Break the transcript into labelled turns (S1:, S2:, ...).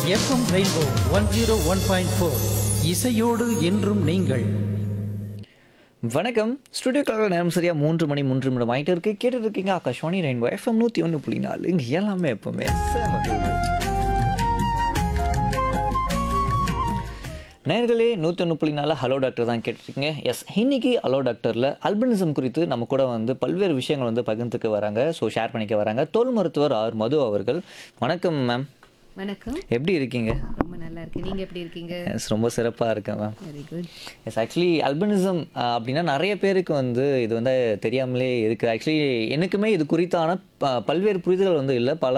S1: FM rainbow one zero one point four இசையோடு என்றும் நீங்கள்
S2: வணக்கம் ஸ்டுடியோ கலர் நேரம் சரியா மூன்று மணி மூன்று நிமிடம் ஆகிட்டு இருக்கு கேட்டுட்டு இருக்கீங்க ஆகாஷ்வாணி ரெயின்போ எஃப்எம் நூற்றி ஒன்று புள்ளி நாலு இங்கே எல்லாமே எப்பவுமே செம good. நேர்களே நூற்றி ஒன்று புள்ளி நாலு ஹலோ டாக்டர் தான் கேட்டிருக்கீங்க எஸ் இன்னைக்கு ஹலோ டாக்டரில் அல்பினிசம் குறித்து நம்ம கூட வந்து பல்வேறு விஷயங்கள் வந்து பகிர்ந்துக்க வராங்க ஸோ ஷேர் பண்ணிக்க வராங்க தோல் மருத்துவர் ஆர் மது அவர்கள் வணக்கம் மேம்
S3: வணக்கம்
S2: எப்படி இருக்கீங்க
S3: ரொம்ப நல்லா இருக்கு நீங்க எப்படி இருக்கீங்க
S2: எஸ் ரொம்ப சிறப்பாக இருக்கேன் ma'am
S3: very good
S2: yes actually albinism அப்படின்னா நிறைய பேருக்கு வந்து இது வந்து தெரியாமலே இருக்குது ஆக்சுவலி எனக்குமே இது குறித்தான ப- பல்வேறு புரிதல்கள் வந்து இல்லை பல